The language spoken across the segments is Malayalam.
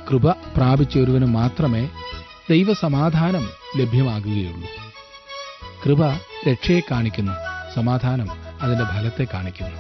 കൃപ പ്രാപിച്ച ഒരുവന് മാത്രമേ ദൈവസമാധാനം ലഭ്യമാകുകയുള്ളൂ കൃപ രക്ഷയെ കാണിക്കുന്നു സമാധാനം അതിന്റെ ഫലത്തെ കാണിക്കുന്നു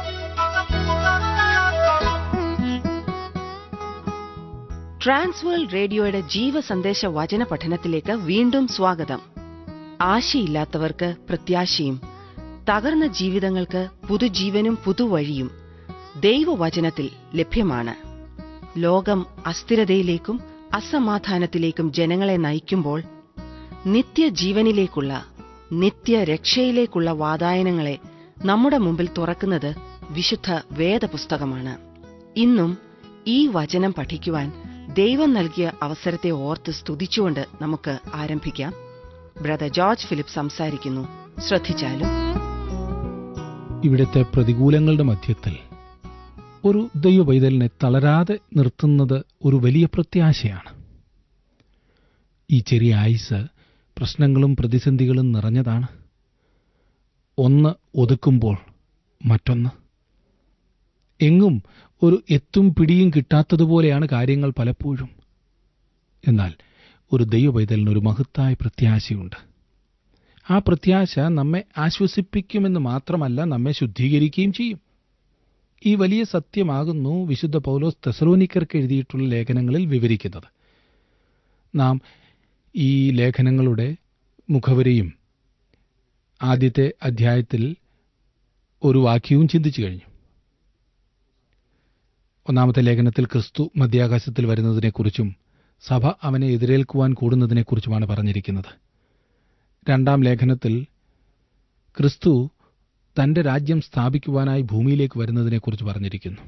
ട്രാൻസ്വേൾ റേഡിയോയുടെ ജീവസന്ദേശ വചന പഠനത്തിലേക്ക് വീണ്ടും സ്വാഗതം ആശയില്ലാത്തവർക്ക് പ്രത്യാശയും തകർന്ന ജീവിതങ്ങൾക്ക് പുതുജീവനും പുതുവഴിയും ദൈവവചനത്തിൽ ലഭ്യമാണ് ലോകം അസ്ഥിരതയിലേക്കും അസമാധാനത്തിലേക്കും ജനങ്ങളെ നയിക്കുമ്പോൾ നിത്യജീവനിലേക്കുള്ള നിത്യരക്ഷയിലേക്കുള്ള വാതായനങ്ങളെ നമ്മുടെ മുമ്പിൽ തുറക്കുന്നത് വിശുദ്ധ വേദപുസ്തകമാണ് ഇന്നും ഈ വചനം പഠിക്കുവാൻ ദൈവം നൽകിയ അവസരത്തെ ഓർത്ത് സ്തുതിച്ചുകൊണ്ട് നമുക്ക് ആരംഭിക്കാം ബ്രദർ ജോർജ് ഫിലിപ്പ് സംസാരിക്കുന്നു ശ്രദ്ധിച്ചാലും ഇവിടുത്തെ പ്രതികൂലങ്ങളുടെ മധ്യത്തിൽ ഒരു ദൈവപൈതലിനെ തളരാതെ നിർത്തുന്നത് ഒരു വലിയ പ്രത്യാശയാണ് ഈ ചെറിയ ആയുസ് പ്രശ്നങ്ങളും പ്രതിസന്ധികളും നിറഞ്ഞതാണ് ഒന്ന് ഒതുക്കുമ്പോൾ മറ്റൊന്ന് എങ്ങും ഒരു എത്തും പിടിയും കിട്ടാത്തതുപോലെയാണ് കാര്യങ്ങൾ പലപ്പോഴും എന്നാൽ ഒരു ദൈവപൈതലിന് ഒരു മഹത്തായ പ്രത്യാശയുണ്ട് ആ പ്രത്യാശ നമ്മെ ആശ്വസിപ്പിക്കുമെന്ന് മാത്രമല്ല നമ്മെ ശുദ്ധീകരിക്കുകയും ചെയ്യും ഈ വലിയ സത്യമാകുന്നു വിശുദ്ധ പൗലോസ് തെസലോനിക്കർക്ക് എഴുതിയിട്ടുള്ള ലേഖനങ്ങളിൽ വിവരിക്കുന്നത് നാം ഈ ലേഖനങ്ങളുടെ മുഖവരിയും ആദ്യത്തെ അധ്യായത്തിൽ ഒരു വാക്യവും ചിന്തിച്ചു കഴിഞ്ഞു ഒന്നാമത്തെ ലേഖനത്തിൽ ക്രിസ്തു മധ്യാകാശത്തിൽ വരുന്നതിനെക്കുറിച്ചും സഭ അവനെ എതിരേൽക്കുവാൻ കൂടുന്നതിനെക്കുറിച്ചുമാണ് പറഞ്ഞിരിക്കുന്നത് രണ്ടാം ലേഖനത്തിൽ ക്രിസ്തു തന്റെ രാജ്യം സ്ഥാപിക്കുവാനായി ഭൂമിയിലേക്ക് വരുന്നതിനെക്കുറിച്ച് പറഞ്ഞിരിക്കുന്നു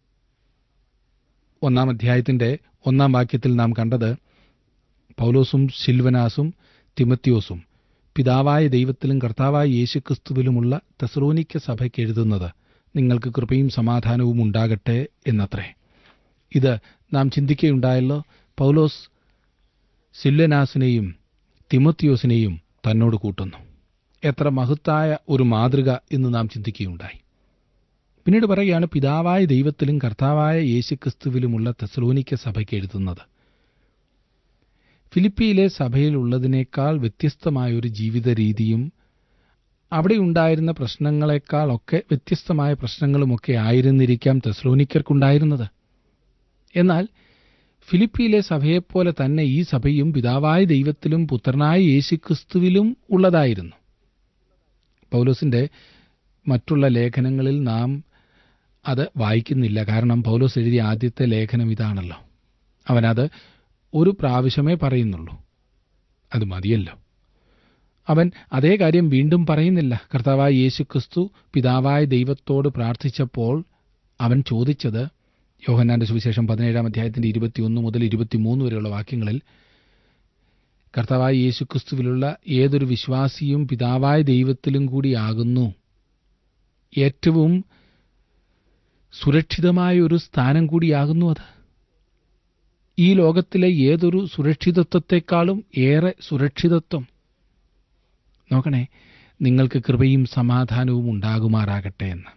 ഒന്നാം അധ്യായത്തിന്റെ ഒന്നാം വാക്യത്തിൽ നാം കണ്ടത് പൗലോസും ശിൽവനാസും തിമത്യോസും പിതാവായ ദൈവത്തിലും കർത്താവായ യേശുക്രിസ്തുവിലുമുള്ള തെസറോനിക്ക സഭയ്ക്ക് എഴുതുന്നത് നിങ്ങൾക്ക് കൃപയും സമാധാനവും ഉണ്ടാകട്ടെ എന്നത്രേ ഇത് നാം ചിന്തിക്കുകയുണ്ടായല്ലോ പൗലോസ് സില്ലനാസിനെയും തിമത്യോസിനെയും തന്നോട് കൂട്ടുന്നു എത്ര മഹത്തായ ഒരു മാതൃക എന്ന് നാം ചിന്തിക്കുകയുണ്ടായി പിന്നീട് പറയുകയാണ് പിതാവായ ദൈവത്തിലും കർത്താവായ യേശുക്രിസ്തുവിലുമുള്ള തെസലോനിക്ക സഭയ്ക്ക് എഴുതുന്നത് ഫിലിപ്പിയിലെ സഭയിലുള്ളതിനേക്കാൾ വ്യത്യസ്തമായ ഒരു ജീവിത രീതിയും അവിടെ ഉണ്ടായിരുന്ന പ്രശ്നങ്ങളെക്കാളൊക്കെ വ്യത്യസ്തമായ പ്രശ്നങ്ങളുമൊക്കെ ആയിരുന്നിരിക്കാം തെസ്ലോനിക്കർക്കുണ്ടായിരുന്നത് എന്നാൽ ഫിലിപ്പിയിലെ സഭയെപ്പോലെ തന്നെ ഈ സഭയും പിതാവായ ദൈവത്തിലും പുത്രനായ യേശുക്രിസ്തുവിലും ഉള്ളതായിരുന്നു പൗലോസിന്റെ മറ്റുള്ള ലേഖനങ്ങളിൽ നാം അത് വായിക്കുന്നില്ല കാരണം പൗലോസ് എഴുതിയ ആദ്യത്തെ ലേഖനം ഇതാണല്ലോ അവനത് ഒരു പ്രാവശ്യമേ പറയുന്നുള്ളൂ അത് മതിയല്ലോ അവൻ അതേ കാര്യം വീണ്ടും പറയുന്നില്ല കർത്താവായ യേശുക്രിസ്തു പിതാവായ ദൈവത്തോട് പ്രാർത്ഥിച്ചപ്പോൾ അവൻ ചോദിച്ചത് യോഹന്നാന്റെ സുവിശേഷം പതിനേഴാം അധ്യായത്തിന്റെ ഇരുപത്തിയൊന്ന് മുതൽ ഇരുപത്തിമൂന്ന് വരെയുള്ള വാക്യങ്ങളിൽ കർത്താവായ യേശുക്രിസ്തുവിലുള്ള ഏതൊരു വിശ്വാസിയും പിതാവായ ദൈവത്തിലും കൂടിയാകുന്നു ഏറ്റവും സുരക്ഷിതമായ ഒരു സ്ഥാനം കൂടിയാകുന്നു അത് ഈ ലോകത്തിലെ ഏതൊരു സുരക്ഷിതത്വത്തെക്കാളും ഏറെ സുരക്ഷിതത്വം നോക്കണേ നിങ്ങൾക്ക് കൃപയും സമാധാനവും ഉണ്ടാകുമാറാകട്ടെ എന്ന്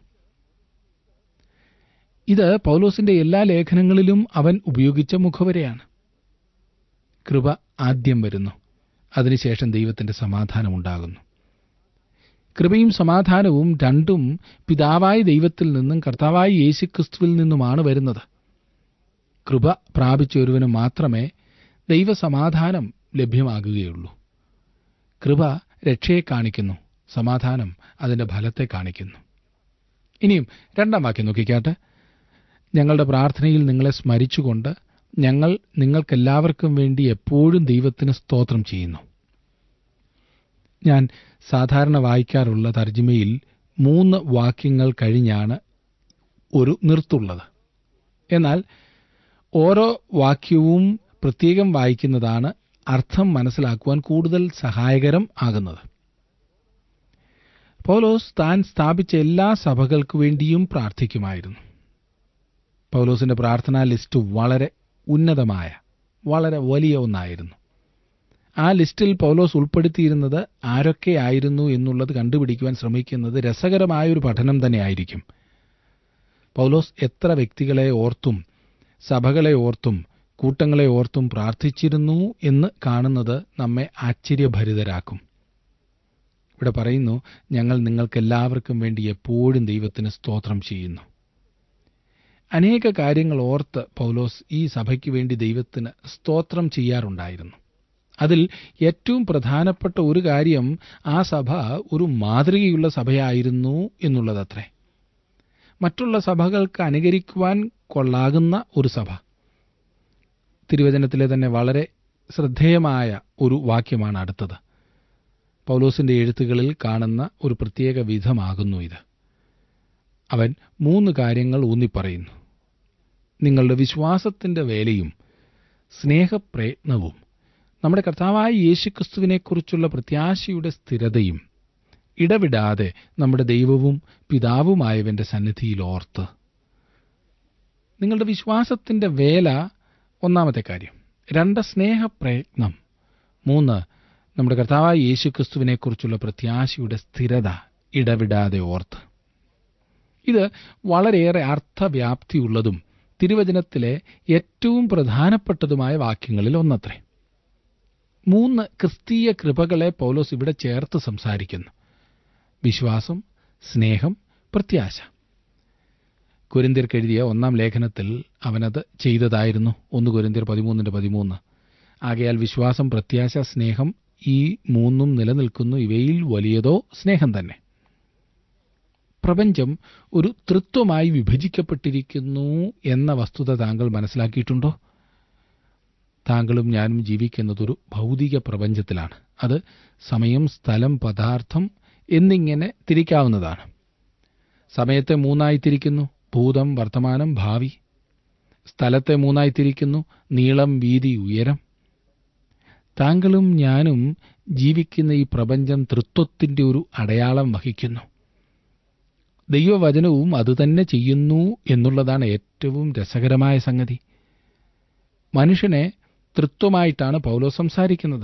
ഇത് പൗലോസിന്റെ എല്ലാ ലേഖനങ്ങളിലും അവൻ ഉപയോഗിച്ച മുഖവരെയാണ് കൃപ ആദ്യം വരുന്നു അതിനുശേഷം ദൈവത്തിന്റെ സമാധാനം ഉണ്ടാകുന്നു കൃപയും സമാധാനവും രണ്ടും പിതാവായ ദൈവത്തിൽ നിന്നും കർത്താവായ യേശുക്രിസ്തുവിൽ നിന്നുമാണ് വരുന്നത് കൃപ പ്രാപിച്ച ഒരുവന് മാത്രമേ ദൈവസമാധാനം ലഭ്യമാകുകയുള്ളൂ കൃപ രക്ഷയെ കാണിക്കുന്നു സമാധാനം അതിന്റെ ഫലത്തെ കാണിക്കുന്നു ഇനിയും രണ്ടാം വാക്യം നോക്കിക്കാട്ടെ ഞങ്ങളുടെ പ്രാർത്ഥനയിൽ നിങ്ങളെ സ്മരിച്ചുകൊണ്ട് ഞങ്ങൾ നിങ്ങൾക്കെല്ലാവർക്കും വേണ്ടി എപ്പോഴും ദൈവത്തിന് സ്തോത്രം ചെയ്യുന്നു ഞാൻ സാധാരണ വായിക്കാറുള്ള തർജിമയിൽ മൂന്ന് വാക്യങ്ങൾ കഴിഞ്ഞാണ് ഒരു നിർത്തുള്ളത് എന്നാൽ ഓരോ വാക്യവും പ്രത്യേകം വായിക്കുന്നതാണ് അർത്ഥം മനസ്സിലാക്കുവാൻ കൂടുതൽ സഹായകരം ആകുന്നത് പൗലോസ് താൻ സ്ഥാപിച്ച എല്ലാ സഭകൾക്കു വേണ്ടിയും പ്രാർത്ഥിക്കുമായിരുന്നു പൗലോസിന്റെ പ്രാർത്ഥനാ ലിസ്റ്റ് വളരെ ഉന്നതമായ വളരെ വലിയ ഒന്നായിരുന്നു ആ ലിസ്റ്റിൽ പൗലോസ് ഉൾപ്പെടുത്തിയിരുന്നത് ആരൊക്കെയായിരുന്നു എന്നുള്ളത് കണ്ടുപിടിക്കുവാൻ ശ്രമിക്കുന്നത് രസകരമായ ഒരു പഠനം തന്നെയായിരിക്കും പൗലോസ് എത്ര വ്യക്തികളെ ഓർത്തും സഭകളെ ഓർത്തും കൂട്ടങ്ങളെ ഓർത്തും പ്രാർത്ഥിച്ചിരുന്നു എന്ന് കാണുന്നത് നമ്മെ ആശ്ചര്യഭരിതരാക്കും ഇവിടെ പറയുന്നു ഞങ്ങൾ നിങ്ങൾക്കെല്ലാവർക്കും വേണ്ടി എപ്പോഴും ദൈവത്തിന് സ്തോത്രം ചെയ്യുന്നു അനേക കാര്യങ്ങൾ ഓർത്ത് പൗലോസ് ഈ സഭയ്ക്ക് വേണ്ടി ദൈവത്തിന് സ്തോത്രം ചെയ്യാറുണ്ടായിരുന്നു അതിൽ ഏറ്റവും പ്രധാനപ്പെട്ട ഒരു കാര്യം ആ സഭ ഒരു മാതൃകയുള്ള സഭയായിരുന്നു എന്നുള്ളതത്രേ മറ്റുള്ള സഭകൾക്ക് അനുകരിക്കുവാൻ കൊള്ളാകുന്ന ഒരു സഭ തിരുവചനത്തിലെ തന്നെ വളരെ ശ്രദ്ധേയമായ ഒരു വാക്യമാണ് അടുത്തത് പൗലോസിന്റെ എഴുത്തുകളിൽ കാണുന്ന ഒരു പ്രത്യേക വിധമാകുന്നു ഇത് അവൻ മൂന്ന് കാര്യങ്ങൾ ഊന്നിപ്പറയുന്നു നിങ്ങളുടെ വിശ്വാസത്തിന്റെ വേലയും സ്നേഹപ്രയത്നവും നമ്മുടെ കർത്താവായ യേശുക്രിസ്തുവിനെക്കുറിച്ചുള്ള പ്രത്യാശയുടെ സ്ഥിരതയും ഇടവിടാതെ നമ്മുടെ ദൈവവും പിതാവുമായവന്റെ സന്നിധിയിൽ ഓർത്ത് നിങ്ങളുടെ വിശ്വാസത്തിന്റെ വേല ഒന്നാമത്തെ കാര്യം രണ്ട് സ്നേഹപ്രയത്നം മൂന്ന് നമ്മുടെ കർത്താവായ യേശുക്രിസ്തുവിനെക്കുറിച്ചുള്ള പ്രത്യാശയുടെ സ്ഥിരത ഇടവിടാതെ ഓർത്ത് ഇത് വളരെയേറെ അർത്ഥവ്യാപ്തിയുള്ളതും തിരുവചനത്തിലെ ഏറ്റവും പ്രധാനപ്പെട്ടതുമായ വാക്യങ്ങളിൽ ഒന്നത്രേ മൂന്ന് ക്രിസ്തീയ കൃപകളെ പൗലോസ് ഇവിടെ ചേർത്ത് സംസാരിക്കുന്നു വിശ്വാസം സ്നേഹം പ്രത്യാശ കുരിന്തിർക്കെഴുതിയ ഒന്നാം ലേഖനത്തിൽ അവനത് ചെയ്തതായിരുന്നു ഒന്ന് കുരിന്തിർ പതിമൂന്നിന്റെ പതിമൂന്ന് ആകയാൽ വിശ്വാസം പ്രത്യാശ സ്നേഹം ഈ മൂന്നും നിലനിൽക്കുന്നു ഇവയിൽ വലിയതോ സ്നേഹം തന്നെ പ്രപഞ്ചം ഒരു തൃത്വമായി വിഭജിക്കപ്പെട്ടിരിക്കുന്നു എന്ന വസ്തുത താങ്കൾ മനസ്സിലാക്കിയിട്ടുണ്ടോ താങ്കളും ഞാനും ജീവിക്കുന്നതൊരു ഭൗതിക പ്രപഞ്ചത്തിലാണ് അത് സമയം സ്ഥലം പദാർത്ഥം എന്നിങ്ങനെ തിരിക്കാവുന്നതാണ് സമയത്തെ മൂന്നായി തിരിക്കുന്നു ഭൂതം വർത്തമാനം ഭാവി സ്ഥലത്തെ മൂന്നായി തിരിക്കുന്നു നീളം വീതി ഉയരം താങ്കളും ഞാനും ജീവിക്കുന്ന ഈ പ്രപഞ്ചം തൃത്വത്തിന്റെ ഒരു അടയാളം വഹിക്കുന്നു ദൈവവചനവും അതുതന്നെ ചെയ്യുന്നു എന്നുള്ളതാണ് ഏറ്റവും രസകരമായ സംഗതി മനുഷ്യനെ തൃത്വമായിട്ടാണ് പൗലോ സംസാരിക്കുന്നത്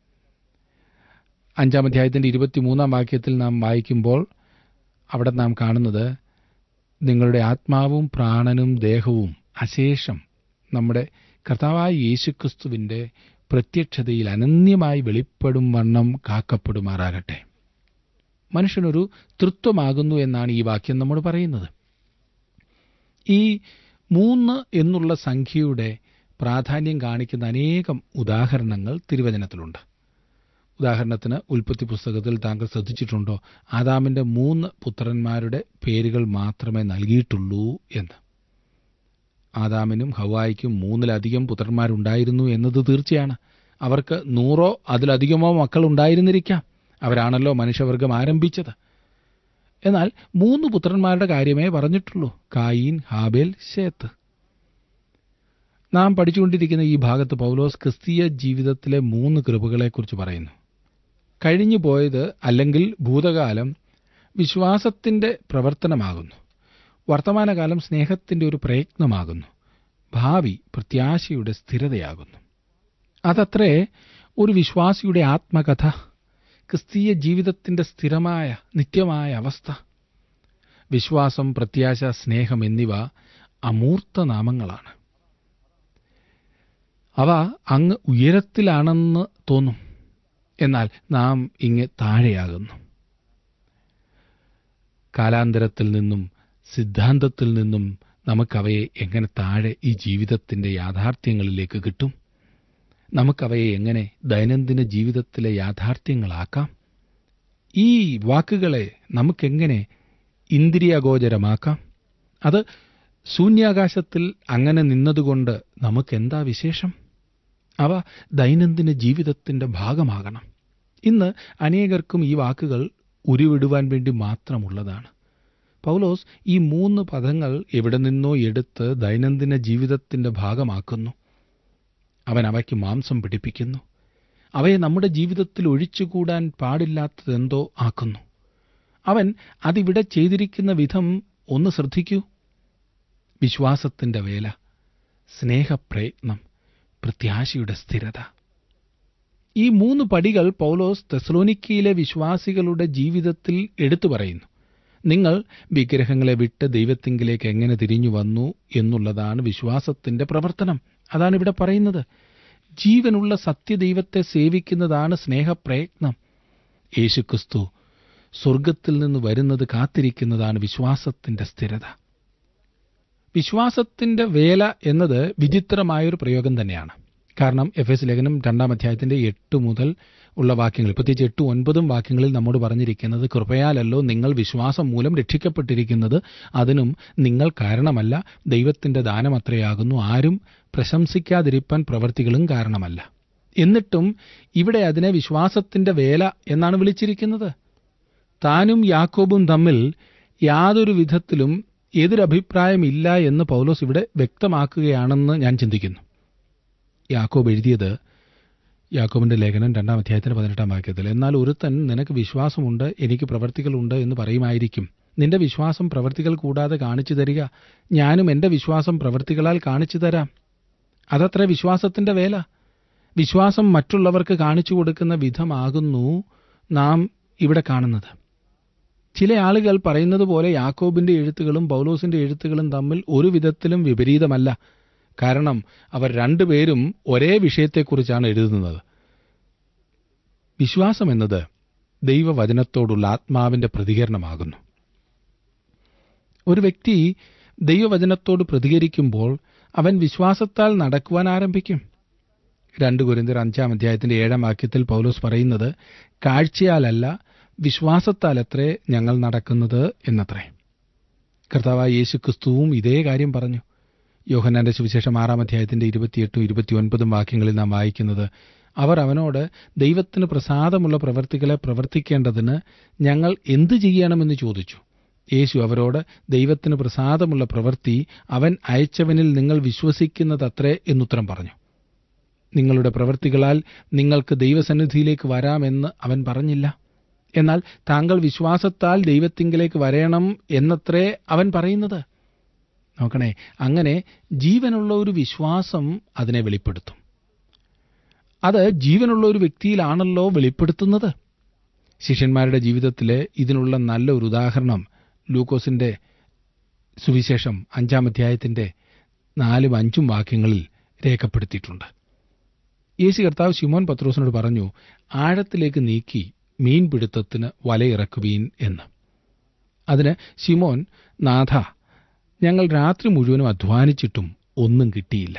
അഞ്ചാം അധ്യായത്തിന്റെ ഇരുപത്തിമൂന്നാം വാക്യത്തിൽ നാം വായിക്കുമ്പോൾ അവിടെ നാം കാണുന്നത് നിങ്ങളുടെ ആത്മാവും പ്രാണനും ദേഹവും അശേഷം നമ്മുടെ കർത്താവായ യേശുക്രിസ്തുവിന്റെ പ്രത്യക്ഷതയിൽ അനന്യമായി വെളിപ്പെടും വണ്ണം കാക്കപ്പെടുമാറാകട്ടെ മനുഷ്യനൊരു തൃത്വമാകുന്നു എന്നാണ് ഈ വാക്യം നമ്മോട് പറയുന്നത് ഈ മൂന്ന് എന്നുള്ള സംഖ്യയുടെ പ്രാധാന്യം കാണിക്കുന്ന അനേകം ഉദാഹരണങ്ങൾ തിരുവചനത്തിലുണ്ട് ഉദാഹരണത്തിന് ഉൽപ്പത്തി പുസ്തകത്തിൽ താങ്കൾ ശ്രദ്ധിച്ചിട്ടുണ്ടോ ആദാമിന്റെ മൂന്ന് പുത്രന്മാരുടെ പേരുകൾ മാത്രമേ നൽകിയിട്ടുള്ളൂ എന്ന് ആദാമിനും ഹവായിക്കും മൂന്നിലധികം പുത്രന്മാരുണ്ടായിരുന്നു എന്നത് തീർച്ചയാണ് അവർക്ക് നൂറോ അതിലധികമോ മക്കൾ ഉണ്ടായിരുന്നിരിക്കാം അവരാണല്ലോ മനുഷ്യവർഗം ആരംഭിച്ചത് എന്നാൽ മൂന്ന് പുത്രന്മാരുടെ കാര്യമേ പറഞ്ഞിട്ടുള്ളൂ കായീൻ ഹാബേൽ ഷേത്ത് നാം പഠിച്ചുകൊണ്ടിരിക്കുന്ന ഈ ഭാഗത്ത് പൗലോസ് ക്രിസ്തീയ ജീവിതത്തിലെ മൂന്ന് കൃപകളെക്കുറിച്ച് പറയുന്നു കഴിഞ്ഞു പോയത് അല്ലെങ്കിൽ ഭൂതകാലം വിശ്വാസത്തിന്റെ പ്രവർത്തനമാകുന്നു വർത്തമാനകാലം സ്നേഹത്തിന്റെ ഒരു പ്രയത്നമാകുന്നു ഭാവി പ്രത്യാശയുടെ സ്ഥിരതയാകുന്നു അതത്രേ ഒരു വിശ്വാസിയുടെ ആത്മകഥ ക്രിസ്തീയ ജീവിതത്തിന്റെ സ്ഥിരമായ നിത്യമായ അവസ്ഥ വിശ്വാസം പ്രത്യാശ സ്നേഹം എന്നിവ അമൂർത്ത നാമങ്ങളാണ് അവ അങ്ങ് ഉയരത്തിലാണെന്ന് തോന്നും എന്നാൽ നാം ഇങ്ങ് താഴെയാകുന്നു കാലാന്തരത്തിൽ നിന്നും സിദ്ധാന്തത്തിൽ നിന്നും നമുക്കവയെ എങ്ങനെ താഴെ ഈ ജീവിതത്തിന്റെ യാഥാർത്ഥ്യങ്ങളിലേക്ക് കിട്ടും നമുക്കവയെ എങ്ങനെ ദൈനംദിന ജീവിതത്തിലെ യാഥാർത്ഥ്യങ്ങളാക്കാം ഈ വാക്കുകളെ നമുക്കെങ്ങനെ ഇന്ദ്രിയഗോചരമാക്കാം അത് ശൂന്യാകാശത്തിൽ അങ്ങനെ നിന്നതുകൊണ്ട് നമുക്കെന്താ വിശേഷം അവ ദൈനംദിന ജീവിതത്തിന്റെ ഭാഗമാകണം ഇന്ന് അനേകർക്കും ഈ വാക്കുകൾ ഉരുവിടുവാൻ വേണ്ടി മാത്രമുള്ളതാണ് പൗലോസ് ഈ മൂന്ന് പദങ്ങൾ എവിടെ നിന്നോ എടുത്ത് ദൈനംദിന ജീവിതത്തിന്റെ ഭാഗമാക്കുന്നു അവൻ അവയ്ക്ക് മാംസം പിടിപ്പിക്കുന്നു അവയെ നമ്മുടെ ജീവിതത്തിൽ ഒഴിച്ചുകൂടാൻ പാടില്ലാത്തതെന്തോ ആക്കുന്നു അവൻ അതിവിടെ ചെയ്തിരിക്കുന്ന വിധം ഒന്ന് ശ്രദ്ധിക്കൂ വിശ്വാസത്തിന്റെ വേല സ്നേഹപ്രയത്നം പ്രത്യാശയുടെ സ്ഥിരത ഈ മൂന്ന് പടികൾ പൗലോസ് തെസ്ലോനിക്കയിലെ വിശ്വാസികളുടെ ജീവിതത്തിൽ എടുത്തു പറയുന്നു നിങ്ങൾ വിഗ്രഹങ്ങളെ വിട്ട് ദൈവത്തിങ്കിലേക്ക് എങ്ങനെ തിരിഞ്ഞു വന്നു എന്നുള്ളതാണ് വിശ്വാസത്തിന്റെ പ്രവർത്തനം അതാണ് ഇവിടെ പറയുന്നത് ജീവനുള്ള സത്യദൈവത്തെ സേവിക്കുന്നതാണ് സ്നേഹപ്രയത്നം യേശുക്രിസ്തു സ്വർഗത്തിൽ നിന്ന് വരുന്നത് കാത്തിരിക്കുന്നതാണ് വിശ്വാസത്തിന്റെ സ്ഥിരത വിശ്വാസത്തിന്റെ വേല എന്നത് വിചിത്രമായൊരു പ്രയോഗം തന്നെയാണ് കാരണം എഫ് എസ് ലേഖനം രണ്ടാം അധ്യായത്തിന്റെ എട്ട് മുതൽ ഉള്ള വാക്യങ്ങൾ പ്രത്യേകിച്ച് എട്ട് ഒൻപതും വാക്യങ്ങളിൽ നമ്മോട് പറഞ്ഞിരിക്കുന്നത് കൃപയാലല്ലോ നിങ്ങൾ വിശ്വാസം മൂലം രക്ഷിക്കപ്പെട്ടിരിക്കുന്നത് അതിനും നിങ്ങൾ കാരണമല്ല ദൈവത്തിന്റെ ദാനമത്രയാകുന്നു ആരും പ്രശംസിക്കാതിരിപ്പാൻ പ്രവർത്തികളും കാരണമല്ല എന്നിട്ടും ഇവിടെ അതിനെ വിശ്വാസത്തിന്റെ വേല എന്നാണ് വിളിച്ചിരിക്കുന്നത് താനും യാക്കോബും തമ്മിൽ യാതൊരു വിധത്തിലും എതിരഭിപ്രായമില്ല എന്ന് പൗലോസ് ഇവിടെ വ്യക്തമാക്കുകയാണെന്ന് ഞാൻ ചിന്തിക്കുന്നു യാക്കോബ് എഴുതിയത് യാക്കോബിന്റെ ലേഖനം രണ്ടാം അധ്യായത്തിന്റെ പതിനെട്ടാം വാക്യത്തിൽ എന്നാൽ ഒരുത്തൻ നിനക്ക് വിശ്വാസമുണ്ട് എനിക്ക് പ്രവർത്തികളുണ്ട് എന്ന് പറയുമായിരിക്കും നിന്റെ വിശ്വാസം പ്രവർത്തികൾ കൂടാതെ കാണിച്ചു തരിക ഞാനും എന്റെ വിശ്വാസം പ്രവർത്തികളാൽ കാണിച്ചു തരാം അതത്ര വിശ്വാസത്തിന്റെ വേല വിശ്വാസം മറ്റുള്ളവർക്ക് കാണിച്ചു കൊടുക്കുന്ന വിധമാകുന്നു നാം ഇവിടെ കാണുന്നത് ചില ആളുകൾ പറയുന്നത് പോലെ യാക്കോബിന്റെ എഴുത്തുകളും പൗലോസിന്റെ എഴുത്തുകളും തമ്മിൽ ഒരു വിധത്തിലും വിപരീതമല്ല കാരണം അവർ രണ്ടുപേരും ഒരേ വിഷയത്തെക്കുറിച്ചാണ് എഴുതുന്നത് വിശ്വാസം എന്നത് ദൈവവചനത്തോടുള്ള ആത്മാവിന്റെ പ്രതികരണമാകുന്നു ഒരു വ്യക്തി ദൈവവചനത്തോട് പ്രതികരിക്കുമ്പോൾ അവൻ വിശ്വാസത്താൽ നടക്കുവാൻ ആരംഭിക്കും രണ്ട് കുരിന്തിർ അഞ്ചാം അധ്യായത്തിന്റെ ഏഴാം വാക്യത്തിൽ പൗലോസ് പറയുന്നത് കാഴ്ചയാലല്ല വിശ്വാസത്താലത്രേ ഞങ്ങൾ നടക്കുന്നത് എന്നത്രേ കർത്താവായ യേശു ക്രിസ്തുവും ഇതേ കാര്യം പറഞ്ഞു യോഹന്നാന്റെ സുവിശേഷം ആറാം അധ്യായത്തിന്റെ ഇരുപത്തിയെട്ടും ഇരുപത്തിയൊൻപതും വാക്യങ്ങളിൽ നാം വായിക്കുന്നത് അവർ അവനോട് ദൈവത്തിന് പ്രസാദമുള്ള പ്രവർത്തികളെ പ്രവർത്തിക്കേണ്ടതിന് ഞങ്ങൾ എന്തു ചെയ്യണമെന്ന് ചോദിച്ചു യേശു അവരോട് ദൈവത്തിന് പ്രസാദമുള്ള പ്രവൃത്തി അവൻ അയച്ചവനിൽ നിങ്ങൾ വിശ്വസിക്കുന്നതത്രേ എന്നുത്തരം പറഞ്ഞു നിങ്ങളുടെ പ്രവൃത്തികളാൽ നിങ്ങൾക്ക് ദൈവസന്നിധിയിലേക്ക് വരാമെന്ന് അവൻ പറഞ്ഞില്ല എന്നാൽ താങ്കൾ വിശ്വാസത്താൽ ദൈവത്തിങ്കിലേക്ക് വരയണം എന്നത്രേ അവൻ പറയുന്നത് നോക്കണേ അങ്ങനെ ജീവനുള്ള ഒരു വിശ്വാസം അതിനെ വെളിപ്പെടുത്തും അത് ജീവനുള്ള ഒരു വ്യക്തിയിലാണല്ലോ വെളിപ്പെടുത്തുന്നത് ശിഷ്യന്മാരുടെ ജീവിതത്തിലെ ഇതിനുള്ള നല്ല ഒരു ഉദാഹരണം ലൂക്കോസിന്റെ സുവിശേഷം അഞ്ചാം അധ്യായത്തിന്റെ നാലും അഞ്ചും വാക്യങ്ങളിൽ രേഖപ്പെടുത്തിയിട്ടുണ്ട് യേശു കർത്താവ് ശിമോൻ പത്രോസിനോട് പറഞ്ഞു ആഴത്തിലേക്ക് നീക്കി മീൻപിടുത്തത്തിന് വലയിറക്കുവീൻ എന്ന് അതിന് ശിമോൻ നാഥ ഞങ്ങൾ രാത്രി മുഴുവനും അധ്വാനിച്ചിട്ടും ഒന്നും കിട്ടിയില്ല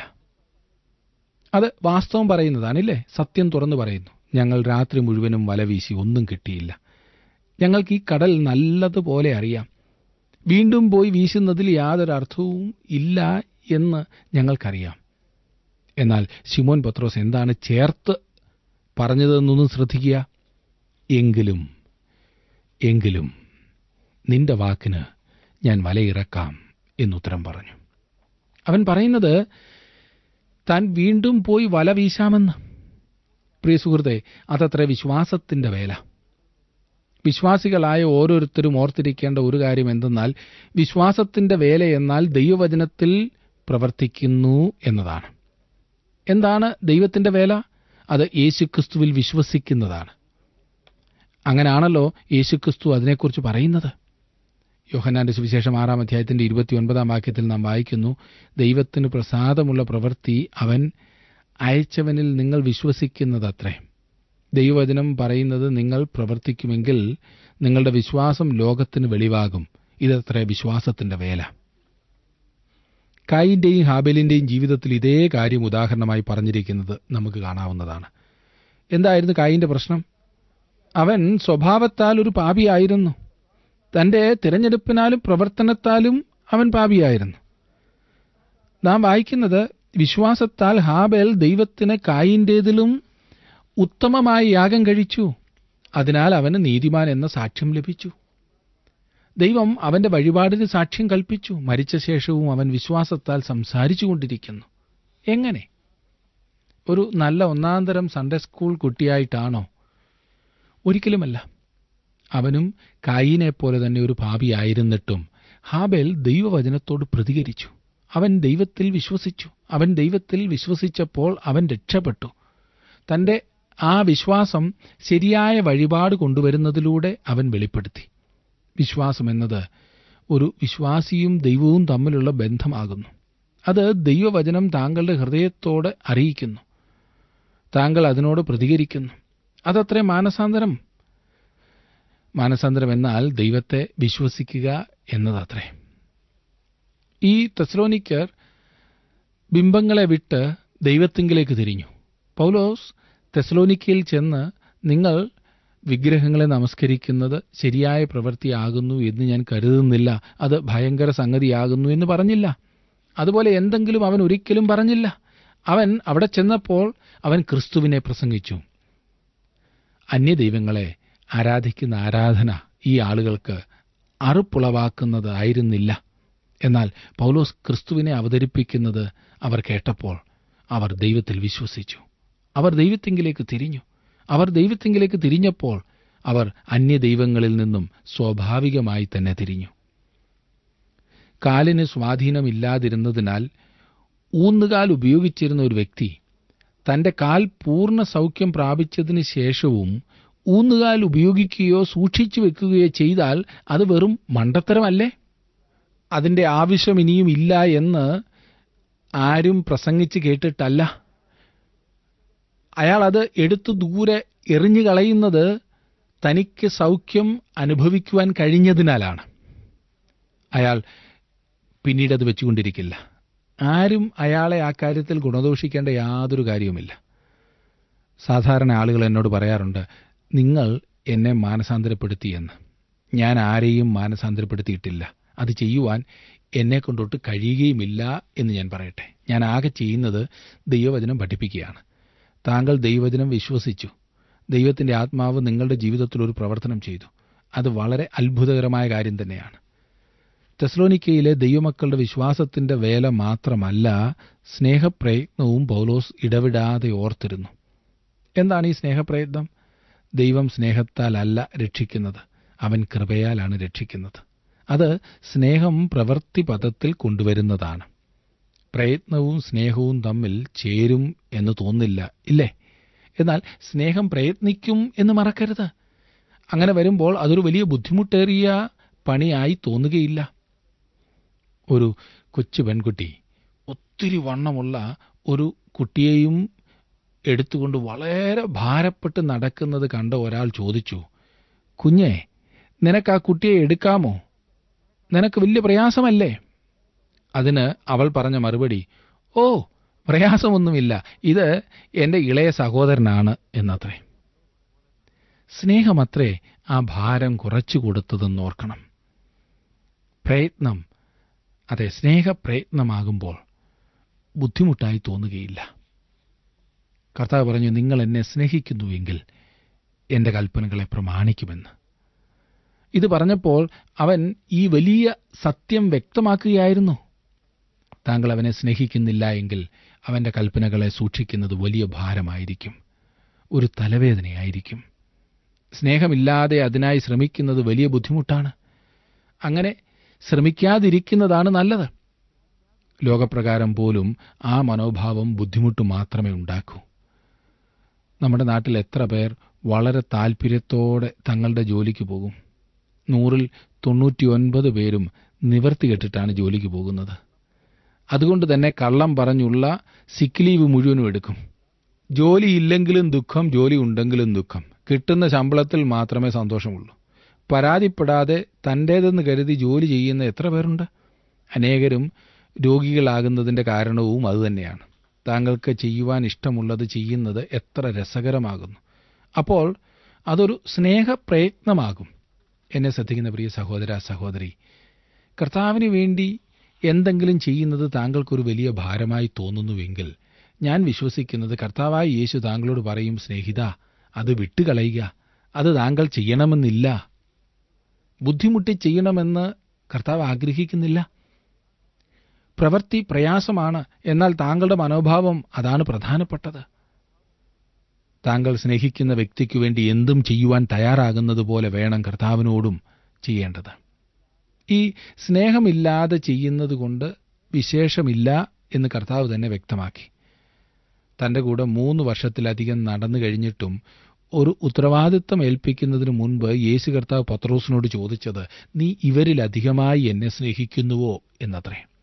അത് വാസ്തവം പറയുന്നതാണില്ലേ സത്യം തുറന്നു പറയുന്നു ഞങ്ങൾ രാത്രി മുഴുവനും വല വീശി ഒന്നും കിട്ടിയില്ല ഞങ്ങൾക്ക് ഈ കടൽ നല്ലതുപോലെ അറിയാം വീണ്ടും പോയി വീശുന്നതിൽ യാതൊരു അർത്ഥവും ഇല്ല എന്ന് ഞങ്ങൾക്കറിയാം എന്നാൽ ശിമോൻ പത്രോസ് എന്താണ് ചേർത്ത് പറഞ്ഞതെന്നൊന്നും ശ്രദ്ധിക്കുക എങ്കിലും എങ്കിലും നിന്റെ വാക്കിന് ഞാൻ വലയിറക്കാം എന്നുത്തരം പറഞ്ഞു അവൻ പറയുന്നത് താൻ വീണ്ടും പോയി വല വീശാമെന്ന് പ്രിയ സുഹൃത്തെ അതത്ര വിശ്വാസത്തിന്റെ വേല വിശ്വാസികളായ ഓരോരുത്തരും ഓർത്തിരിക്കേണ്ട ഒരു കാര്യം എന്തെന്നാൽ വിശ്വാസത്തിന്റെ വേല എന്നാൽ ദൈവവചനത്തിൽ പ്രവർത്തിക്കുന്നു എന്നതാണ് എന്താണ് ദൈവത്തിന്റെ വേല അത് യേശുക്രിസ്തുവിൽ വിശ്വസിക്കുന്നതാണ് അങ്ങനെയാണല്ലോ യേശുക്രിസ്തു അതിനെക്കുറിച്ച് പറയുന്നത് യോഹന്നാന്റെ സുവിശേഷം ആറാം അധ്യായത്തിന്റെ ഇരുപത്തിയൊൻപതാം വാക്യത്തിൽ നാം വായിക്കുന്നു ദൈവത്തിന് പ്രസാദമുള്ള പ്രവൃത്തി അവൻ അയച്ചവനിൽ നിങ്ങൾ വിശ്വസിക്കുന്നതത്രേ ദൈവവചനം പറയുന്നത് നിങ്ങൾ പ്രവർത്തിക്കുമെങ്കിൽ നിങ്ങളുടെ വിശ്വാസം ലോകത്തിന് വെളിവാകും ഇതത്രേ വിശ്വാസത്തിന്റെ വേല കായിന്റെയും ഹാബേലിന്റെയും ജീവിതത്തിൽ ഇതേ കാര്യം ഉദാഹരണമായി പറഞ്ഞിരിക്കുന്നത് നമുക്ക് കാണാവുന്നതാണ് എന്തായിരുന്നു കായിന്റെ പ്രശ്നം അവൻ സ്വഭാവത്താൽ ഒരു പാപിയായിരുന്നു തന്റെ തിരഞ്ഞെടുപ്പിനാലും പ്രവർത്തനത്താലും അവൻ പാപിയായിരുന്നു നാം വായിക്കുന്നത് വിശ്വാസത്താൽ ഹാബേൽ ദൈവത്തിന് കായിന്റേതിലും ഉത്തമമായ യാഗം കഴിച്ചു അതിനാൽ അവന് നീതിമാൻ എന്ന സാക്ഷ്യം ലഭിച്ചു ദൈവം അവന്റെ വഴിപാടിന് സാക്ഷ്യം കൽപ്പിച്ചു മരിച്ച ശേഷവും അവൻ വിശ്വാസത്താൽ സംസാരിച്ചുകൊണ്ടിരിക്കുന്നു എങ്ങനെ ഒരു നല്ല ഒന്നാന്തരം സൺഡേ സ്കൂൾ കുട്ടിയായിട്ടാണോ ഒരിക്കലുമല്ല അവനും കായിനെ പോലെ തന്നെ ഒരു ഭാവിയായിരുന്നിട്ടും ഹാബേൽ ദൈവവചനത്തോട് പ്രതികരിച്ചു അവൻ ദൈവത്തിൽ വിശ്വസിച്ചു അവൻ ദൈവത്തിൽ വിശ്വസിച്ചപ്പോൾ അവൻ രക്ഷപ്പെട്ടു തന്റെ ആ വിശ്വാസം ശരിയായ വഴിപാട് കൊണ്ടുവരുന്നതിലൂടെ അവൻ വെളിപ്പെടുത്തി വിശ്വാസം എന്നത് ഒരു വിശ്വാസിയും ദൈവവും തമ്മിലുള്ള ബന്ധമാകുന്നു അത് ദൈവവചനം താങ്കളുടെ ഹൃദയത്തോട് അറിയിക്കുന്നു താങ്കൾ അതിനോട് പ്രതികരിക്കുന്നു അതത്രേ മാനസാന്തരം മാനസാന്തരം എന്നാൽ ദൈവത്തെ വിശ്വസിക്കുക എന്നതത്രേ ഈ തെസ്ലോനിക്കർ ബിംബങ്ങളെ വിട്ട് ദൈവത്തിങ്കിലേക്ക് തിരിഞ്ഞു പൗലോസ് തെസ്ലോനിക്കയിൽ ചെന്ന് നിങ്ങൾ വിഗ്രഹങ്ങളെ നമസ്കരിക്കുന്നത് ശരിയായ പ്രവൃത്തിയാകുന്നു എന്ന് ഞാൻ കരുതുന്നില്ല അത് ഭയങ്കര സംഗതിയാകുന്നു എന്ന് പറഞ്ഞില്ല അതുപോലെ എന്തെങ്കിലും അവൻ ഒരിക്കലും പറഞ്ഞില്ല അവൻ അവിടെ ചെന്നപ്പോൾ അവൻ ക്രിസ്തുവിനെ പ്രസംഗിച്ചു അന്യദൈവങ്ങളെ ആരാധിക്കുന്ന ആരാധന ഈ ആളുകൾക്ക് അറുപ്പുളവാക്കുന്നതായിരുന്നില്ല എന്നാൽ പൗലോസ് ക്രിസ്തുവിനെ അവതരിപ്പിക്കുന്നത് അവർ കേട്ടപ്പോൾ അവർ ദൈവത്തിൽ വിശ്വസിച്ചു അവർ ദൈവത്തിങ്കിലേക്ക് തിരിഞ്ഞു അവർ ദൈവത്തിങ്കിലേക്ക് തിരിഞ്ഞപ്പോൾ അവർ അന്യദൈവങ്ങളിൽ നിന്നും സ്വാഭാവികമായി തന്നെ തിരിഞ്ഞു കാലിന് സ്വാധീനമില്ലാതിരുന്നതിനാൽ ഊന്നുകാൽ ഉപയോഗിച്ചിരുന്ന ഒരു വ്യക്തി തന്റെ കാൽ പൂർണ്ണ സൗഖ്യം പ്രാപിച്ചതിന് ശേഷവും ഊന്നുകാൽ ഉപയോഗിക്കുകയോ സൂക്ഷിച്ചു വെക്കുകയോ ചെയ്താൽ അത് വെറും മണ്ടത്തരമല്ലേ അതിന്റെ ആവശ്യം ഇനിയും ഇല്ല എന്ന് ആരും പ്രസംഗിച്ച് കേട്ടിട്ടല്ല അയാൾ അത് എടുത്തു ദൂരെ എറിഞ്ഞു കളയുന്നത് തനിക്ക് സൗഖ്യം അനുഭവിക്കുവാൻ കഴിഞ്ഞതിനാലാണ് അയാൾ പിന്നീട് അത് വെച്ചുകൊണ്ടിരിക്കില്ല ആരും അയാളെ ആ കാര്യത്തിൽ ഗുണദോഷിക്കേണ്ട യാതൊരു കാര്യവുമില്ല സാധാരണ ആളുകൾ എന്നോട് പറയാറുണ്ട് നിങ്ങൾ എന്നെ മാനസാന്തരപ്പെടുത്തിയെന്ന് ഞാൻ ആരെയും മാനസാന്തരപ്പെടുത്തിയിട്ടില്ല അത് ചെയ്യുവാൻ എന്നെ കൊണ്ടൊട്ട് കഴിയുകയുമില്ല എന്ന് ഞാൻ പറയട്ടെ ഞാൻ ആകെ ചെയ്യുന്നത് ദൈവവചനം പഠിപ്പിക്കുകയാണ് താങ്കൾ ദൈവവചനം വിശ്വസിച്ചു ദൈവത്തിന്റെ ആത്മാവ് നിങ്ങളുടെ ജീവിതത്തിൽ ഒരു പ്രവർത്തനം ചെയ്തു അത് വളരെ അത്ഭുതകരമായ കാര്യം തന്നെയാണ് തെസ്ലോനിക്കയിലെ ദൈവമക്കളുടെ വിശ്വാസത്തിന്റെ വേല മാത്രമല്ല സ്നേഹപ്രയത്നവും പൗലോസ് ഇടവിടാതെ ഓർത്തിരുന്നു എന്താണ് ഈ സ്നേഹപ്രയത്നം ദൈവം സ്നേഹത്താലല്ല രക്ഷിക്കുന്നത് അവൻ കൃപയാലാണ് രക്ഷിക്കുന്നത് അത് സ്നേഹം പ്രവൃത്തി പദത്തിൽ കൊണ്ടുവരുന്നതാണ് പ്രയത്നവും സ്നേഹവും തമ്മിൽ ചേരും എന്ന് തോന്നില്ല ഇല്ലേ എന്നാൽ സ്നേഹം പ്രയത്നിക്കും എന്ന് മറക്കരുത് അങ്ങനെ വരുമ്പോൾ അതൊരു വലിയ ബുദ്ധിമുട്ടേറിയ പണിയായി തോന്നുകയില്ല ഒരു കൊച്ചു പെൺകുട്ടി ഒത്തിരി വണ്ണമുള്ള ഒരു കുട്ടിയെയും എടുത്തുകൊണ്ട് വളരെ ഭാരപ്പെട്ട് നടക്കുന്നത് കണ്ട ഒരാൾ ചോദിച്ചു കുഞ്ഞെ നിനക്ക് ആ കുട്ടിയെ എടുക്കാമോ നിനക്ക് വലിയ പ്രയാസമല്ലേ അതിന് അവൾ പറഞ്ഞ മറുപടി ഓ പ്രയാസമൊന്നുമില്ല ഇത് എന്റെ ഇളയ സഹോദരനാണ് എന്നത്രേ സ്നേഹമത്രേ ആ ഭാരം കുറച്ചു കൊടുത്തതെന്ന് ഓർക്കണം പ്രയത്നം അതെ സ്നേഹപ്രയത്നമാകുമ്പോൾ ബുദ്ധിമുട്ടായി തോന്നുകയില്ല കർത്താവ് പറഞ്ഞു നിങ്ങൾ എന്നെ സ്നേഹിക്കുന്നുവെങ്കിൽ എന്റെ കൽപ്പനകളെ പ്രമാണിക്കുമെന്ന് ഇത് പറഞ്ഞപ്പോൾ അവൻ ഈ വലിയ സത്യം വ്യക്തമാക്കുകയായിരുന്നു താങ്കൾ അവനെ സ്നേഹിക്കുന്നില്ല എങ്കിൽ അവന്റെ കൽപ്പനകളെ സൂക്ഷിക്കുന്നത് വലിയ ഭാരമായിരിക്കും ഒരു തലവേദനയായിരിക്കും സ്നേഹമില്ലാതെ അതിനായി ശ്രമിക്കുന്നത് വലിയ ബുദ്ധിമുട്ടാണ് അങ്ങനെ ശ്രമിക്കാതിരിക്കുന്നതാണ് നല്ലത് ലോകപ്രകാരം പോലും ആ മനോഭാവം ബുദ്ധിമുട്ട് മാത്രമേ ഉണ്ടാക്കൂ നമ്മുടെ നാട്ടിൽ എത്ര പേർ വളരെ താൽപ്പര്യത്തോടെ തങ്ങളുടെ ജോലിക്ക് പോകും നൂറിൽ തൊണ്ണൂറ്റിയൊൻപത് പേരും നിവർത്തി കെട്ടിട്ടാണ് ജോലിക്ക് പോകുന്നത് അതുകൊണ്ട് തന്നെ കള്ളം പറഞ്ഞുള്ള സിക്ക് ലീവ് മുഴുവനും എടുക്കും ജോലിയില്ലെങ്കിലും ദുഃഖം ജോലി ഉണ്ടെങ്കിലും ദുഃഖം കിട്ടുന്ന ശമ്പളത്തിൽ മാത്രമേ സന്തോഷമുള്ളൂ പരാതിപ്പെടാതെ തൻ്റേതെന്ന് കരുതി ജോലി ചെയ്യുന്ന എത്ര പേരുണ്ട് അനേകരും രോഗികളാകുന്നതിന്റെ കാരണവും അതുതന്നെയാണ് താങ്കൾക്ക് ചെയ്യുവാൻ ഇഷ്ടമുള്ളത് ചെയ്യുന്നത് എത്ര രസകരമാകുന്നു അപ്പോൾ അതൊരു സ്നേഹപ്രയത്നമാകും എന്നെ ശ്രദ്ധിക്കുന്ന പ്രിയ സഹോദര സഹോദരി കർത്താവിന് വേണ്ടി എന്തെങ്കിലും ചെയ്യുന്നത് താങ്കൾക്കൊരു വലിയ ഭാരമായി തോന്നുന്നുവെങ്കിൽ ഞാൻ വിശ്വസിക്കുന്നത് കർത്താവായ യേശു താങ്കളോട് പറയും സ്നേഹിത അത് വിട്ടുകളയുക അത് താങ്കൾ ചെയ്യണമെന്നില്ല ബുദ്ധിമുട്ടി ചെയ്യണമെന്ന് കർത്താവ് ആഗ്രഹിക്കുന്നില്ല പ്രവൃത്തി പ്രയാസമാണ് എന്നാൽ താങ്കളുടെ മനോഭാവം അതാണ് പ്രധാനപ്പെട്ടത് താങ്കൾ സ്നേഹിക്കുന്ന വ്യക്തിക്കു വേണ്ടി എന്തും ചെയ്യുവാൻ തയ്യാറാകുന്നത് പോലെ വേണം കർത്താവിനോടും ചെയ്യേണ്ടത് ഈ സ്നേഹമില്ലാതെ ചെയ്യുന്നത് കൊണ്ട് വിശേഷമില്ല എന്ന് കർത്താവ് തന്നെ വ്യക്തമാക്കി തന്റെ കൂടെ മൂന്ന് വർഷത്തിലധികം നടന്നു കഴിഞ്ഞിട്ടും ഒരു ഉത്തരവാദിത്തം ഏൽപ്പിക്കുന്നതിന് മുൻപ് യേശു കർത്താവ് പത്രോസിനോട് ചോദിച്ചത് നീ ഇവരിലധികമായി എന്നെ സ്നേഹിക്കുന്നുവോ എന്നത്രേ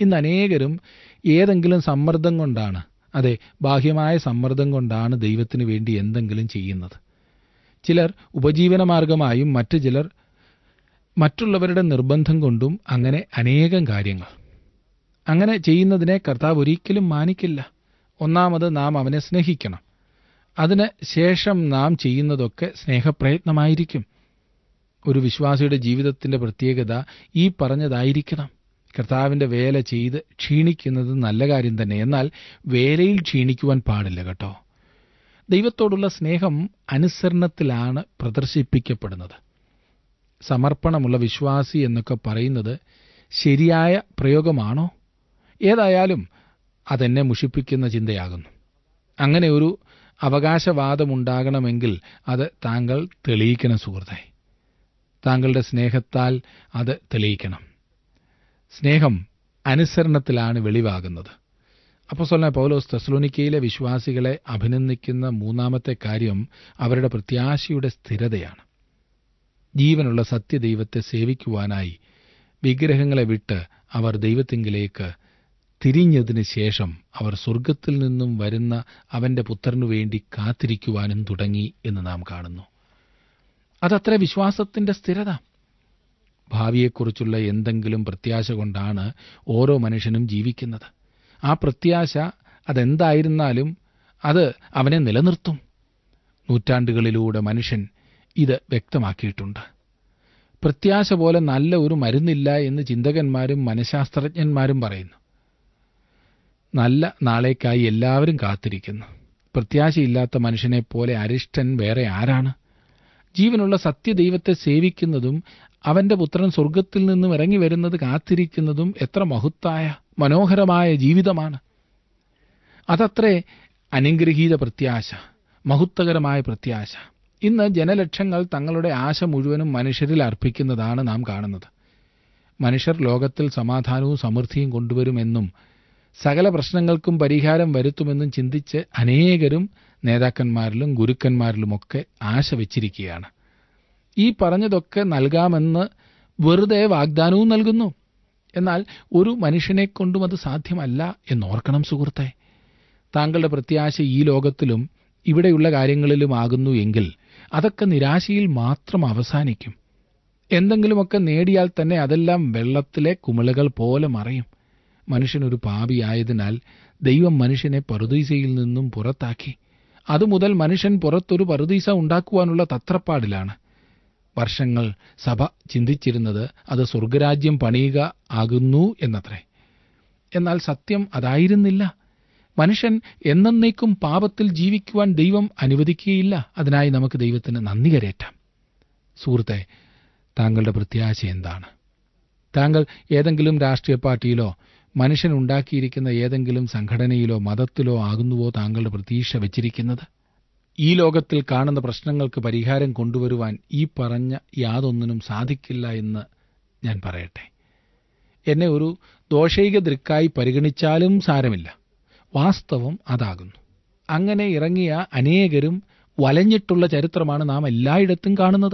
ഇന്ന് അനേകരും ഏതെങ്കിലും സമ്മർദ്ദം കൊണ്ടാണ് അതെ ബാഹ്യമായ സമ്മർദ്ദം കൊണ്ടാണ് ദൈവത്തിന് വേണ്ടി എന്തെങ്കിലും ചെയ്യുന്നത് ചിലർ ഉപജീവനമാർഗമായും മറ്റു ചിലർ മറ്റുള്ളവരുടെ നിർബന്ധം കൊണ്ടും അങ്ങനെ അനേകം കാര്യങ്ങൾ അങ്ങനെ ചെയ്യുന്നതിനെ കർത്താവ് ഒരിക്കലും മാനിക്കില്ല ഒന്നാമത് നാം അവനെ സ്നേഹിക്കണം അതിന് ശേഷം നാം ചെയ്യുന്നതൊക്കെ സ്നേഹപ്രയത്നമായിരിക്കും ഒരു വിശ്വാസിയുടെ ജീവിതത്തിന്റെ പ്രത്യേകത ഈ പറഞ്ഞതായിരിക്കണം കർത്താവിന്റെ വേല ചെയ്ത് ക്ഷീണിക്കുന്നത് നല്ല കാര്യം തന്നെ എന്നാൽ വേലയിൽ ക്ഷീണിക്കുവാൻ പാടില്ല കേട്ടോ ദൈവത്തോടുള്ള സ്നേഹം അനുസരണത്തിലാണ് പ്രദർശിപ്പിക്കപ്പെടുന്നത് സമർപ്പണമുള്ള വിശ്വാസി എന്നൊക്കെ പറയുന്നത് ശരിയായ പ്രയോഗമാണോ ഏതായാലും അതെന്നെ മുഷിപ്പിക്കുന്ന ചിന്തയാകുന്നു അങ്ങനെ ഒരു അവകാശവാദമുണ്ടാകണമെങ്കിൽ അത് താങ്കൾ തെളിയിക്കണം സുഹൃത്തെ താങ്കളുടെ സ്നേഹത്താൽ അത് തെളിയിക്കണം സ്നേഹം അനുസരണത്തിലാണ് വെളിവാകുന്നത് അപ്പോൾ സ്വല പൗലോസ് തെസ്ലോനിക്കയിലെ വിശ്വാസികളെ അഭിനന്ദിക്കുന്ന മൂന്നാമത്തെ കാര്യം അവരുടെ പ്രത്യാശയുടെ സ്ഥിരതയാണ് ജീവനുള്ള സത്യദൈവത്തെ സേവിക്കുവാനായി വിഗ്രഹങ്ങളെ വിട്ട് അവർ ദൈവത്തിങ്കിലേക്ക് തിരിഞ്ഞതിന് ശേഷം അവർ സ്വർഗത്തിൽ നിന്നും വരുന്ന അവന്റെ പുത്രനു വേണ്ടി കാത്തിരിക്കുവാനും തുടങ്ങി എന്ന് നാം കാണുന്നു അതത്ര വിശ്വാസത്തിന്റെ സ്ഥിരത ഭാവിയെക്കുറിച്ചുള്ള എന്തെങ്കിലും പ്രത്യാശ കൊണ്ടാണ് ഓരോ മനുഷ്യനും ജീവിക്കുന്നത് ആ പ്രത്യാശ അതെന്തായിരുന്നാലും അത് അവനെ നിലനിർത്തും നൂറ്റാണ്ടുകളിലൂടെ മനുഷ്യൻ ഇത് വ്യക്തമാക്കിയിട്ടുണ്ട് പ്രത്യാശ പോലെ നല്ല ഒരു മരുന്നില്ല എന്ന് ചിന്തകന്മാരും മനഃശാസ്ത്രജ്ഞന്മാരും പറയുന്നു നല്ല നാളേക്കായി എല്ലാവരും കാത്തിരിക്കുന്നു പ്രത്യാശയില്ലാത്ത മനുഷ്യനെപ്പോലെ അരിഷ്ടൻ വേറെ ആരാണ് ജീവനുള്ള സത്യദൈവത്തെ സേവിക്കുന്നതും അവന്റെ പുത്രൻ സ്വർഗത്തിൽ നിന്നും ഇറങ്ങി വരുന്നത് കാത്തിരിക്കുന്നതും എത്ര മഹത്തായ മനോഹരമായ ജീവിതമാണ് അതത്രേ അനുഗ്രഹീത പ്രത്യാശ മഹത്വകരമായ പ്രത്യാശ ഇന്ന് ജനലക്ഷങ്ങൾ തങ്ങളുടെ ആശ മുഴുവനും മനുഷ്യരിൽ അർപ്പിക്കുന്നതാണ് നാം കാണുന്നത് മനുഷ്യർ ലോകത്തിൽ സമാധാനവും സമൃദ്ധിയും കൊണ്ടുവരുമെന്നും സകല പ്രശ്നങ്ങൾക്കും പരിഹാരം വരുത്തുമെന്നും ചിന്തിച്ച് അനേകരും നേതാക്കന്മാരിലും ഗുരുക്കന്മാരിലുമൊക്കെ ആശ വെച്ചിരിക്കുകയാണ് ഈ പറഞ്ഞതൊക്കെ നൽകാമെന്ന് വെറുതെ വാഗ്ദാനവും നൽകുന്നു എന്നാൽ ഒരു മനുഷ്യനെ കൊണ്ടും അത് സാധ്യമല്ല എന്നോർക്കണം സുഹൃത്തെ താങ്കളുടെ പ്രത്യാശ ഈ ലോകത്തിലും ഇവിടെയുള്ള കാര്യങ്ങളിലുമാകുന്നു എങ്കിൽ അതൊക്കെ നിരാശയിൽ മാത്രം അവസാനിക്കും എന്തെങ്കിലുമൊക്കെ നേടിയാൽ തന്നെ അതെല്ലാം വെള്ളത്തിലെ കുമിളകൾ പോലെ മറയും മനുഷ്യനൊരു പാപിയായതിനാൽ ദൈവം മനുഷ്യനെ പറുദീസയിൽ നിന്നും പുറത്താക്കി അതുമുതൽ മനുഷ്യൻ പുറത്തൊരു പറുദീസ ഉണ്ടാക്കുവാനുള്ള തത്രപ്പാടിലാണ് വർഷങ്ങൾ സഭ ചിന്തിച്ചിരുന്നത് അത് സ്വർഗരാജ്യം പണിയുക ആകുന്നു എന്നത്രേ എന്നാൽ സത്യം അതായിരുന്നില്ല മനുഷ്യൻ എന്നേക്കും പാപത്തിൽ ജീവിക്കുവാൻ ദൈവം അനുവദിക്കുകയില്ല അതിനായി നമുക്ക് ദൈവത്തിന് നന്ദി കരേറ്റാം സുഹൃത്തെ താങ്കളുടെ പ്രത്യാശ എന്താണ് താങ്കൾ ഏതെങ്കിലും രാഷ്ട്രീയ പാർട്ടിയിലോ മനുഷ്യൻ ഉണ്ടാക്കിയിരിക്കുന്ന ഏതെങ്കിലും സംഘടനയിലോ മതത്തിലോ ആകുന്നുവോ താങ്കളുടെ പ്രതീക്ഷ വച്ചിരിക്കുന്നത് ഈ ലോകത്തിൽ കാണുന്ന പ്രശ്നങ്ങൾക്ക് പരിഹാരം കൊണ്ടുവരുവാൻ ഈ പറഞ്ഞ യാതൊന്നിനും സാധിക്കില്ല എന്ന് ഞാൻ പറയട്ടെ എന്നെ ഒരു ദോഷൈക ദൃക്കായി പരിഗണിച്ചാലും സാരമില്ല വാസ്തവം അതാകുന്നു അങ്ങനെ ഇറങ്ങിയ അനേകരും വലഞ്ഞിട്ടുള്ള ചരിത്രമാണ് നാം എല്ലായിടത്തും കാണുന്നത്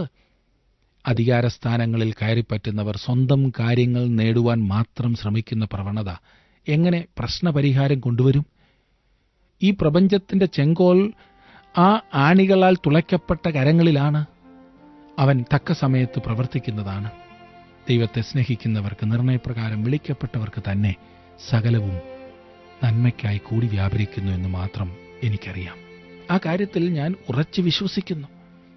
അധികാരസ്ഥാനങ്ങളിൽ കയറിപ്പറ്റുന്നവർ സ്വന്തം കാര്യങ്ങൾ നേടുവാൻ മാത്രം ശ്രമിക്കുന്ന പ്രവണത എങ്ങനെ പ്രശ്നപരിഹാരം കൊണ്ടുവരും ഈ പ്രപഞ്ചത്തിന്റെ ചെങ്കോൽ ആ ആണികളാൽ തുളയ്ക്കപ്പെട്ട കരങ്ങളിലാണ് അവൻ തക്ക സമയത്ത് പ്രവർത്തിക്കുന്നതാണ് ദൈവത്തെ സ്നേഹിക്കുന്നവർക്ക് നിർണയപ്രകാരം വിളിക്കപ്പെട്ടവർക്ക് തന്നെ സകലവും നന്മയ്ക്കായി കൂടി വ്യാപരിക്കുന്നു എന്ന് മാത്രം എനിക്കറിയാം ആ കാര്യത്തിൽ ഞാൻ ഉറച്ചു വിശ്വസിക്കുന്നു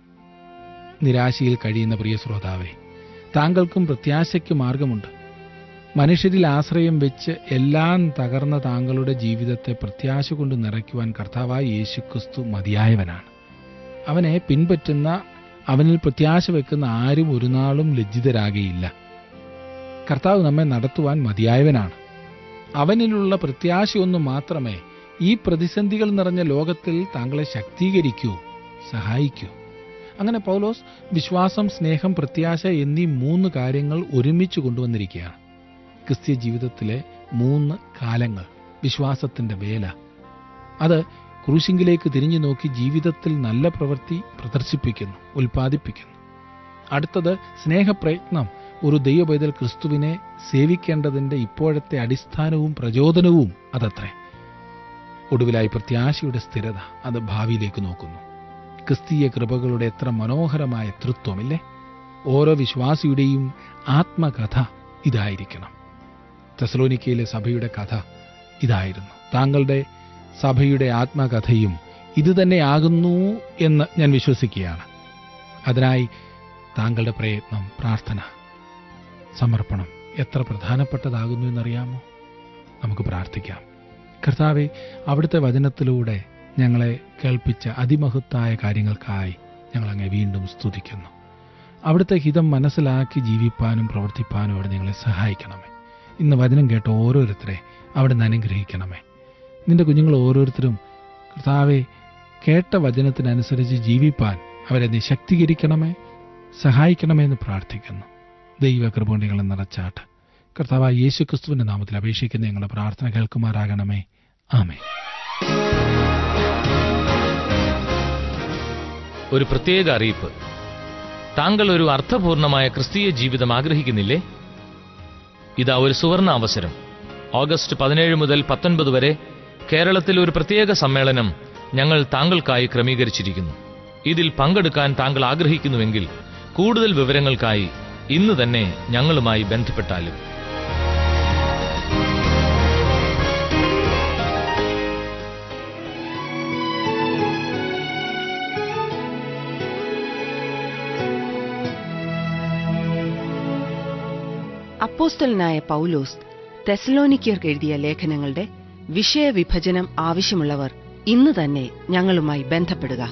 നിരാശയിൽ കഴിയുന്ന പ്രിയ ശ്രോതാവെ താങ്കൾക്കും പ്രത്യാശയ്ക്ക് മാർഗമുണ്ട് മനുഷ്യരിൽ ആശ്രയം വെച്ച് എല്ലാം തകർന്ന താങ്കളുടെ ജീവിതത്തെ പ്രത്യാശ കൊണ്ട് നിറയ്ക്കുവാൻ കർത്താവായ യേശുക്രിസ്തു മതിയായവനാണ് അവനെ പിൻപറ്റുന്ന അവനിൽ പ്രത്യാശ വെക്കുന്ന ആരും ഒരു നാളും ലജ്ജിതരാകയില്ല കർത്താവ് നമ്മെ നടത്തുവാൻ മതിയായവനാണ് അവനിലുള്ള പ്രത്യാശയൊന്നു മാത്രമേ ഈ പ്രതിസന്ധികൾ നിറഞ്ഞ ലോകത്തിൽ താങ്കളെ ശക്തീകരിക്കൂ സഹായിക്കൂ അങ്ങനെ പൗലോസ് വിശ്വാസം സ്നേഹം പ്രത്യാശ എന്നീ മൂന്ന് കാര്യങ്ങൾ ഒരുമിച്ച് കൊണ്ടുവന്നിരിക്കുകയാണ് ക്രിസ്ത്യ ജീവിതത്തിലെ മൂന്ന് കാലങ്ങൾ വിശ്വാസത്തിന്റെ വേല അത് ക്രൂശിങ്കിലേക്ക് തിരിഞ്ഞു നോക്കി ജീവിതത്തിൽ നല്ല പ്രവൃത്തി പ്രദർശിപ്പിക്കുന്നു ഉൽപ്പാദിപ്പിക്കുന്നു അടുത്തത് സ്നേഹപ്രയത്നം ഒരു ദൈവപൈതൽ ക്രിസ്തുവിനെ സേവിക്കേണ്ടതിന്റെ ഇപ്പോഴത്തെ അടിസ്ഥാനവും പ്രചോദനവും അതത്രേ ഒടുവിലായി പ്രത്യാശയുടെ സ്ഥിരത അത് ഭാവിയിലേക്ക് നോക്കുന്നു ക്രിസ്തീയ കൃപകളുടെ എത്ര മനോഹരമായ തൃത്വമില്ലേ ഓരോ വിശ്വാസിയുടെയും ആത്മകഥ ഇതായിരിക്കണം തെസലോനിക്കയിലെ സഭയുടെ കഥ ഇതായിരുന്നു താങ്കളുടെ സഭയുടെ ആത്മകഥയും ഇതുതന്നെയാകുന്നു എന്ന് ഞാൻ വിശ്വസിക്കുകയാണ് അതിനായി താങ്കളുടെ പ്രയത്നം പ്രാർത്ഥന സമർപ്പണം എത്ര പ്രധാനപ്പെട്ടതാകുന്നു എന്നറിയാമോ നമുക്ക് പ്രാർത്ഥിക്കാം കർത്താവെ അവിടുത്തെ വചനത്തിലൂടെ ഞങ്ങളെ കേൾപ്പിച്ച അതിമഹത്തായ കാര്യങ്ങൾക്കായി ഞങ്ങൾ അങ്ങെ വീണ്ടും സ്തുതിക്കുന്നു അവിടുത്തെ ഹിതം മനസ്സിലാക്കി ജീവിപ്പാനും പ്രവർത്തിപ്പാനും അവിടെ ഞങ്ങളെ സഹായിക്കണമേ ഇന്ന് വചനം കേട്ട ഓരോരുത്തരെ അവിടെ നിന്ന് അനുഗ്രഹിക്കണമേ നിന്റെ കുഞ്ഞുങ്ങൾ ഓരോരുത്തരും കർത്താവെ കേട്ട വചനത്തിനനുസരിച്ച് ജീവിപ്പാൻ അവരെ നീ ശക്തീകരിക്കണമേ സഹായിക്കണമേ എന്ന് പ്രാർത്ഥിക്കുന്നു ദൈവകൃപണികളെ നിറച്ചാട്ട് കർത്താവായ യേശു ക്രിസ്തുവിന്റെ നാമത്തിൽ അപേക്ഷിക്കുന്ന ഞങ്ങളുടെ പ്രാർത്ഥന കേൾക്കുമാറാകണമേ ആമേ ഒരു പ്രത്യേക അറിയിപ്പ് താങ്കൾ ഒരു അർത്ഥപൂർണമായ ക്രിസ്തീയ ജീവിതം ആഗ്രഹിക്കുന്നില്ലേ ഇതാ ഒരു സുവർണ അവസരം ഓഗസ്റ്റ് പതിനേഴ് മുതൽ പത്തൊൻപത് വരെ കേരളത്തിൽ ഒരു പ്രത്യേക സമ്മേളനം ഞങ്ങൾ താങ്കൾക്കായി ക്രമീകരിച്ചിരിക്കുന്നു ഇതിൽ പങ്കെടുക്കാൻ താങ്കൾ ആഗ്രഹിക്കുന്നുവെങ്കിൽ കൂടുതൽ വിവരങ്ങൾക്കായി ഇന്ന് തന്നെ ഞങ്ങളുമായി ബന്ധപ്പെട്ടാലും അപ്പോസ്തലനായ പൗലോസ് തെസലോനിക്കർക്ക് എഴുതിയ ലേഖനങ്ങളുടെ വിഷയവിഭജനം ആവശ്യമുള്ളവർ ഇന്ന് തന്നെ ഞങ്ങളുമായി ബന്ധപ്പെടുക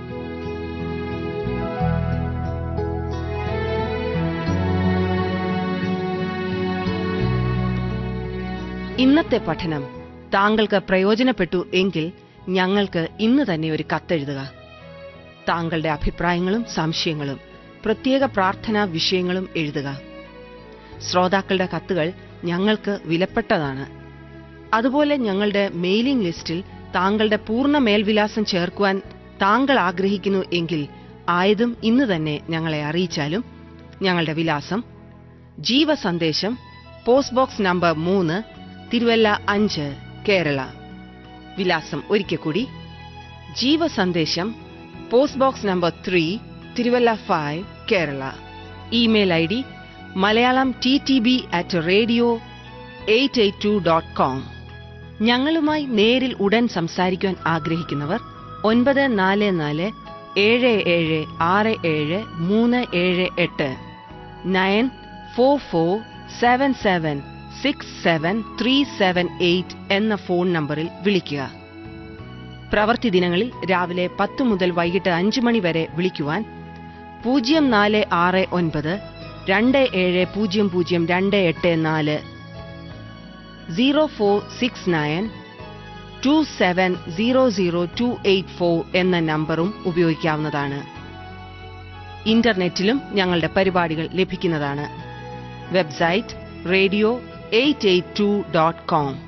ഇന്നത്തെ പഠനം താങ്കൾക്ക് പ്രയോജനപ്പെട്ടു എങ്കിൽ ഞങ്ങൾക്ക് ഇന്ന് തന്നെ ഒരു കത്തെഴുതുക താങ്കളുടെ അഭിപ്രായങ്ങളും സംശയങ്ങളും പ്രത്യേക പ്രാർത്ഥനാ വിഷയങ്ങളും എഴുതുക ശ്രോതാക്കളുടെ കത്തുകൾ ഞങ്ങൾക്ക് വിലപ്പെട്ടതാണ് അതുപോലെ ഞങ്ങളുടെ മെയിലിംഗ് ലിസ്റ്റിൽ താങ്കളുടെ പൂർണ്ണ മേൽവിലാസം ചേർക്കുവാൻ താങ്കൾ ആഗ്രഹിക്കുന്നു എങ്കിൽ ആയതും ഇന്ന് തന്നെ ഞങ്ങളെ അറിയിച്ചാലും ഞങ്ങളുടെ വിലാസം ജീവസന്ദേശം പോസ്റ്റ് ബോക്സ് നമ്പർ മൂന്ന് തിരുവല്ല അഞ്ച് കേരള വിലാസം ഒരിക്കൽ കൂടി Jeevasandesham post box number three Thiruvalla five Kerala email I D Malayalam T T B at radio eight eight two dot com ഞങ്ങളുമായി നേരിൽ ഉടൻ സംസാരിക്കുവാൻ ആഗ്രഹിക്കുന്നവർ ഒൻപത് നാല് നാല് ഏഴ് ഏഴ് ആറ് ഏഴ് മൂന്ന് ഏഴ് എട്ട് nine four four seven seven six seven three seven eight എന്ന ഫോൺ നമ്പറിൽ വിളിക്കുക പ്രവൃത്തി ദിനങ്ങളിൽ രാവിലെ പത്ത് മുതൽ വൈകിട്ട് അഞ്ച് മണി വരെ വിളിക്കുവാൻ പൂജ്യം നാല് ആറ് ഒൻപത് രണ്ട് ഏഴ് പൂജ്യം പൂജ്യം രണ്ട് എട്ട് നാല് zero four six nine two seven zero zero two eight four എന്ന നമ്പറും ഉപയോഗിക്കാവുന്നതാണ് ഇന്റർനെറ്റിലും ഞങ്ങളുടെ പരിപാടികൾ ലഭിക്കുന്നതാണ് website radio eight eight two dot com